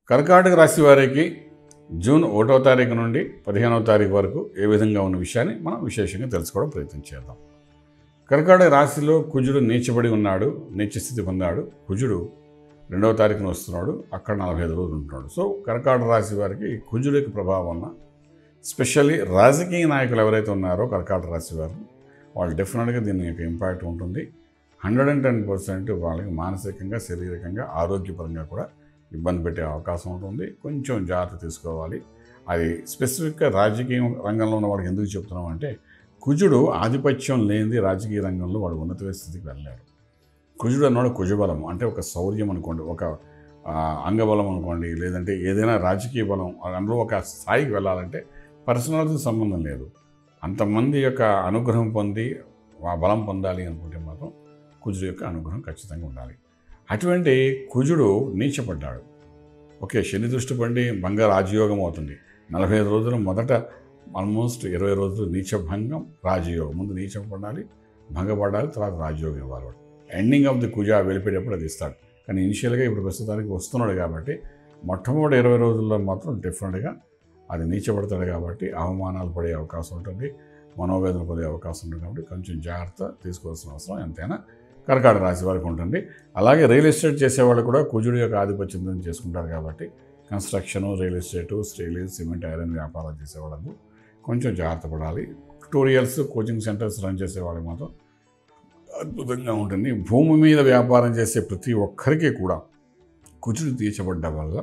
కర్కాటక రాశి వారికి జూన్ ఒకటో తారీఖు నుండి పదిహేనవ తారీఖు వరకు ఏ విధంగా ఉన్న విషయాన్ని మనం విశేషంగా తెలుసుకోవడం ప్రయత్నం చేద్దాం కర్కాటక రాశిలో కుజుడు నీచబడి ఉన్నాడు నీచ స్థితి పొందాడు కుజుడు రెండవ తారీఖున వస్తున్నాడు అక్కడ నలభై ఐదు రోజులు ఉంటున్నాడు సో కర్కాటక రాశి వారికి కుజుడు యొక్క ప్రభావం వలన స్పెషల్లీ రాజకీయ నాయకులు ఎవరైతే ఉన్నారో కర్కాటక రాశి వారు వాళ్ళు డెఫినెట్గా దీని యొక్క ఇంపాక్ట్ ఉంటుంది హండ్రెడ్ అండ్ టెన్ పర్సెంట్ వాళ్ళకి మానసికంగా శారీరకంగా ఆరోగ్యపరంగా కూడా ఇబ్బంది పెట్టే అవకాశం ఉంటుంది కొంచెం జాగ్రత్త తీసుకోవాలి అది స్పెసిఫిక్గా రాజకీయ రంగంలో ఉన్న వాడికి ఎందుకు చెప్తున్నాం అంటే కుజుడు ఆధిపత్యం లేనిది రాజకీయ రంగంలో వాడు ఉన్నత స్థితికి వెళ్ళాడు కుజుడు అన్నాడు కుజబలం అంటే ఒక శౌర్యం అనుకోండి ఒక ఆ, అంగబలం అనుకోండి లేదంటే ఏదైనా రాజకీయ బలం అందులో ఒక స్థాయికి వెళ్ళాలంటే పర్సనాలిటీ సంబంధం లేదు అంతమంది యొక్క అనుగ్రహం పొంది ఆ బలం పొందాలి అనుకుంటే మాత్రం కుజుడు యొక్క అనుగ్రహం ఖచ్చితంగా ఉండాలి అటువంటి కుజుడు నీచపడ్డాడు ఓకే శని దృష్టి పండి భంగ రాజయోగం అవుతుంది నలభై ఐదు రోజులు మొదట ఆల్మోస్ట్ ఇరవై రోజులు నీచభంగం రాజయోగం ముందు నీచం పడాలి భంగపడాలి తర్వాత రాజయోగం ఇవ్వాలి వాడు ఎండింగ్ ఆఫ్ ది కుజ వెళ్ళిపోయేటప్పుడు అది ఇస్తాడు కానీ ఇనిషియల్గా ఇప్పుడు ప్రస్తుతానికి వస్తున్నాడు కాబట్టి మొట్టమొదటి ఇరవై రోజుల్లో మాత్రం డెఫినెట్గా అది నీచపడతాడు కాబట్టి అవమానాలు పడే అవకాశం ఉంటుంది మనోవేదన పడే అవకాశం ఉంటుంది కాబట్టి కొంచెం జాగ్రత్త తీసుకోవాల్సిన అవసరం ఎంతైనా కర్కాటక రాశి వారికి ఉంటుంది అలాగే రియల్ ఎస్టేట్ చేసేవాళ్ళు కూడా కుజుడు యొక్క ఆధిపత్యం చేసుకుంటారు కాబట్టి construction real estate steel cement iron వ్యాపారాలు చేసేవాళ్ళకు కొంచెం జాగ్రత్త పడాలి ట్యూటోరియల్స్ కోచింగ్ సెంటర్స్ రన్ చేసేవాళ్ళకి మాత్రం అద్భుతంగా ఉంటుంది భూమి మీద వ్యాపారం చేసే ప్రతి ఒక్కరికి కూడా కుజుడు తీర్చబడ్డ వల్ల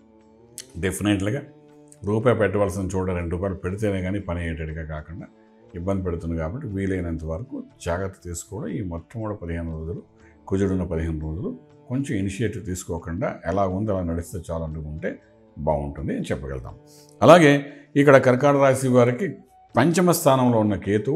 డెఫినెట్గా రూపాయి పెట్టవలసిన చోట రెండు రూపాయలు పెడితేనే కానీ పని అయ్యేటట్టుగా కాకుండా ఇబ్బంది పెడుతుంది కాబట్టి వీలైనంత వరకు జాగ్రత్త తీసుకోవడం ఈ మొట్టమొదటి పదిహేను రోజులు కుజుడున్న పదిహేను రోజులు కొంచెం ఇనిషియేటివ్ తీసుకోకుండా ఎలా ఉంది అలా నడిస్తే చాలు అనుకుంటే బాగుంటుంది అని చెప్పగలుగుతాం అలాగే ఇక్కడ కర్కాటక రాశి వారికి పంచమ స్థానంలో ఉన్న కేతు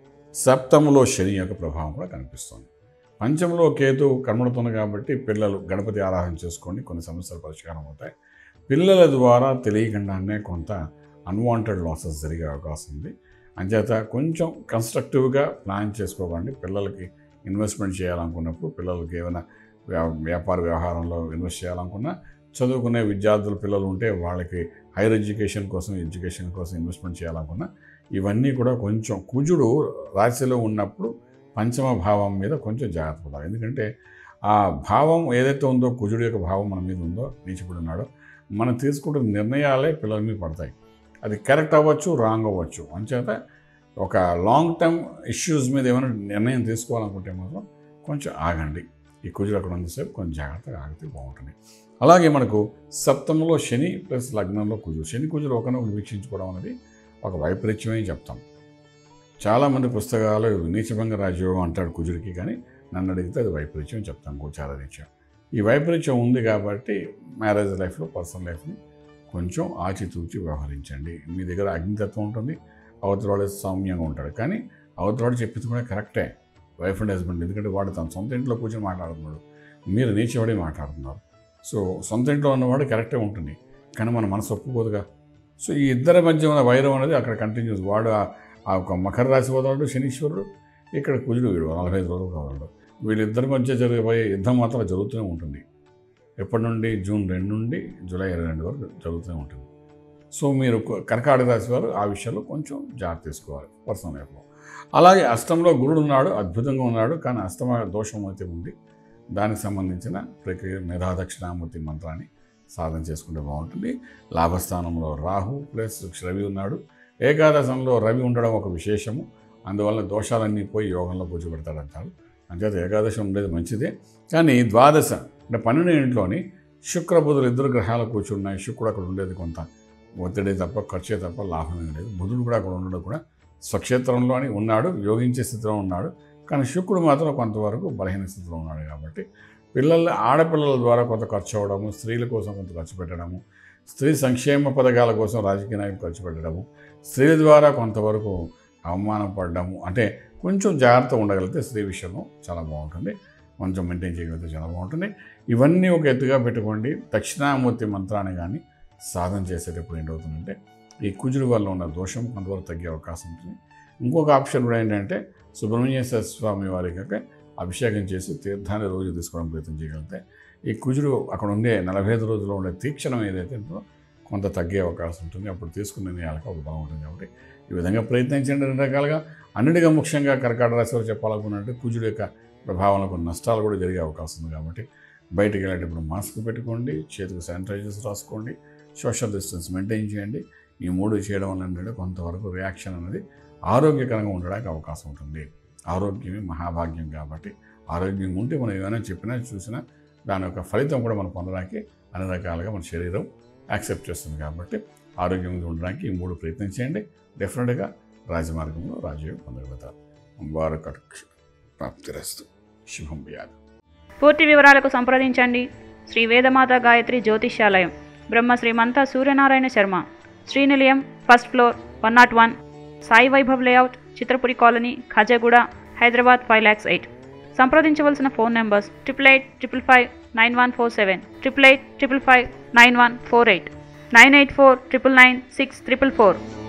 సప్తములో శని యొక్క ప్రభావం కూడా కనిపిస్తుంది పంచమలో కేతు కనబడుతుంది కాబట్టి పిల్లలు గణపతి ఆరాధన చేసుకోండి కొన్ని సమస్యలు పరిష్కారం అవుతాయి పిల్లల ద్వారా తెలియకుండానే కొంత అన్వాంటెడ్ లాసెస్ జరిగే అవకాశం ఉంది అంచేత కొంచెం కన్స్ట్రక్టివ్గా ప్లాన్ చేసుకోకండి పిల్లలకి ఇన్వెస్ట్మెంట్ చేయాలనుకున్నప్పుడు పిల్లలకి ఏమైనా వ్యా- వ్యాపార వ్యవహారంలో ఇన్వెస్ట్ చేయాలనుకున్నా చదువుకునే విద్యార్థుల పిల్లలు ఉంటే వాళ్ళకి హైయర్ ఎడ్యుకేషన్ కోసం ఎడ్యుకేషన్ కోసం ఇన్వెస్ట్మెంట్ చేయాలనుకున్నా ఇవన్నీ కూడా కొంచెం కుజుడు రాశిలో ఉన్నప్పుడు పంచమ భావం మీద కొంచెం జాగ్రత్త పడాలి ఎందుకంటే ఆ భావం ఏదైతే ఉందో కుజుడు యొక్క భావం మన మీద ఉందో నీచిపడి ఉన్నాడో మనం తీసుకుంటున్న నిర్ణయాలే పిల్లల మీద పడతాయి అది కరెక్ట్ అవ్వచ్చు రాంగ్ అవ్వచ్చు అంచేత ఒక లాంగ్ టర్మ్ ఇష్యూస్ మీద ఏమైనా నిర్ణయం తీసుకోవాలనుకుంటే మాత్రం కొంచెం ఆగండి ఈ కుజుడు అక్కడ ఉన్నసేపు కొంచెం జాగ్రత్తగా ఆగితే బాగుంటుంది అలాగే మనకు సప్తమంలో శని ప్లస్ లగ్నంలో కుజుడు శని కుజుడు ఒకరినొకరు వీక్షించుకోవడం అనేది ఒక వైపరీత్యమే చెప్తాం చాలామంది పుస్తకాలు నీచభంగ రాజయోగం అంటాడు కుజుడికి కానీ నన్ను అడిగితే అది వైపరీత్యం చెప్తాం గోచార రీత్యా ఈ వైపరీత్యం ఉంది కాబట్టి మ్యారేజ్ లైఫ్లో పర్సనల్ లైఫ్ని కొంచెం ఆచితూచి వ్యవహరించండి మీ దగ్గర అగ్నితత్వం ఉంటుంది అవతలవాడు సౌమ్యంగా ఉంటాడు కానీ అవతలవాడు చెప్పింది కూడా కరెక్టే వైఫ్ అండ్ హస్బెండ్ ఎందుకంటే వాడు తన సొంత ఇంట్లో కూర్చొని మాట్లాడుతున్నాడు మీరు నీచబడి మాట్లాడుతున్నారు సో సొంత ఇంట్లో ఉన్నవాడు కరెక్టే ఉంటుంది కానీ మన మనసు ఒప్పుకోదుగా సో ఈ ఇద్దరి మధ్య ఉన్న వైరం అనేది అక్కడ కంటిన్యూస్ వాడు ఆ- ఆ ఒక మకర రాశి వదలడు శనీశ్వరుడు ఇక్కడ కుజుడు వీడు నలభై ఐదు రోజులు కావాలడు వీళ్ళిద్దరి మధ్య జరిగిపోయే యుద్ధం మాత్రం జరుగుతూనే ఉంటుంది ఎప్పటి నుండి జూన్ రెండు నుండి జూలై ఇరవై రెండు వరకు జరుగుతూనే ఉంటుంది సో మీరు క- కర్కాటక రాశి వారు ఆ విషయంలో కొంచెం జాగ్రత్త తీసుకోవాలి పర్సనల్ లైఫ్లో అలాగే అష్టంలో గురుడు ఉన్నాడు అద్భుతంగా ఉన్నాడు కానీ అష్టమ దోషం అయితే ఉంది దానికి సంబంధించిన ప్రక్రియ మేధాదక్షిణామూర్తి మంత్రాన్ని సాధన చేసుకుంటే బాగుంటుంది లాభస్థానంలో రాహు ప్లస్ రవి ఉన్నాడు ఏకాదశంలో రవి ఉండడం ఒక విశేషము అందువల్ల దోషాలన్నీ పోయి యోగంలో కూర్చోబెడతాడంటారు అంచేత ఏకాదశం ఉండేది మంచిదే కానీ ద్వాదశ అంటే పన్నెండు ఇంట్లోని శుక్ర బుధులు ఇద్దరు గ్రహాలు కూర్చున్నాయి శుక్రుడు అక్కడ ఉండేది కొంత ఒత్తిడి తప్ప ఖర్చే తప్ప లాభమే లేదు బుధుడు కూడా అక్కడ ఉండడం కూడా స్వక్షేత్రంలోని ఉన్నాడు యోగించే స్థితిలో ఉన్నాడు కానీ శుక్రుడు మాత్రం కొంతవరకు బలహీన స్థితిలో ఉన్నాడు కాబట్టి పిల్లల ఆడపిల్లల ద్వారా కొంత ఖర్చు అవ్వడము స్త్రీల కోసం కొంత ఖర్చు పెట్టడము స్త్రీ సంక్షేమ పథకాల కోసం రాజకీయ నాయకులు ఖర్చు పెట్టడము స్త్రీల ద్వారా కొంతవరకు అవమానం పడడము అంటే కొంచెం జాగ్రత్త ఉండగలిగితే స్త్రీ విషయంలో చాలా బాగుంటుంది కొంచెం మెయింటైన్ చేయగలిగితే చాలా బాగుంటుంది ఇవన్నీ ఒక ఎత్తుగా పెట్టుకోండి దక్షిణామూర్తి మంత్రాన్ని కానీ సాధన చేసేటప్పుడు ఏంటవుతుందంటే ఈ కుజుడు వల్ల ఉన్న దోషం కొంతవరకు తగ్గే అవకాశం ఉంటుంది ఇంకొక ఆప్షన్ కూడా ఏంటంటే సుబ్రహ్మణ్యేశ్వర స్వామి వారికి అభిషేకం చేసి తీర్థాన్ని రోజు తీసుకోవడం ప్రయత్నం చేయగలిగితే ఈ కుజుడు అక్కడ ఉండే నలభై ఐదు రోజుల్లో ఉండే తీక్షణం ఏదైతే ఉంటుందో కొంత తగ్గే అవకాశం ఉంటుంది అప్పుడు తీసుకునే నిర్ణయాలకు ఒక బాగుంటుంది కాబట్టి ఈ విధంగా ప్రయత్నించండి రెండు రకాలుగా అన్నిటిగా ముఖ్యంగా కర్కాటక రాశి వారు చెప్పాలనుకున్నట్టు కుజుడు యొక్క ప్రభావంలో కొన్ని నష్టాలు కూడా జరిగే అవకాశం ఉంది కాబట్టి బయటికి వెళ్ళేటప్పుడు మాస్క్ పెట్టుకోండి చేతికి శానిటైజర్స్ రాసుకోండి సోషల్ డిస్టెన్స్ మెయింటైన్ చేయండి ఈ మూడు చేయడం వల్ల ఏంటంటే కొంతవరకు రియాక్షన్ అనేది ఆరోగ్యకరంగా ఉండడానికి అవకాశం ఉంటుంది ఆరోగ్యమే మహాభాగ్యం కాబట్టి ఆరోగ్యం ఉంటే మనం ఏమైనా చెప్పినా చూసినా దాని యొక్క ఫలితం కూడా మనం పొందడానికి అన్ని రకాలుగా మన శరీరం యాక్సెప్ట్ చేస్తుంది కాబట్టి ఆరోగ్యంగా ఉండడానికి ఈ మూడు ప్రయత్నం చేయండి డెఫినెట్గా రాజమార్గంలో రాజయోగం పొందగలుగుతారు వారక ప్రాప్తిరస్తు శుభం వ్యాధి పూర్తి వివరాలకు సంప్రదించండి Shri Vedamata Gayatri Jyotishyalayam Brahma Shrimanta Suryanarayana Sharma Srinilayam first floor one naught one Sai Vaibhav layout Chitrapuri colony Khajaguda Hyderabad five lakhs eight సంప్రదించవలసిన phone numbers triple eight triple five nine one four seven triple eight triple five nine one four eight nine eight four triple nine six triple four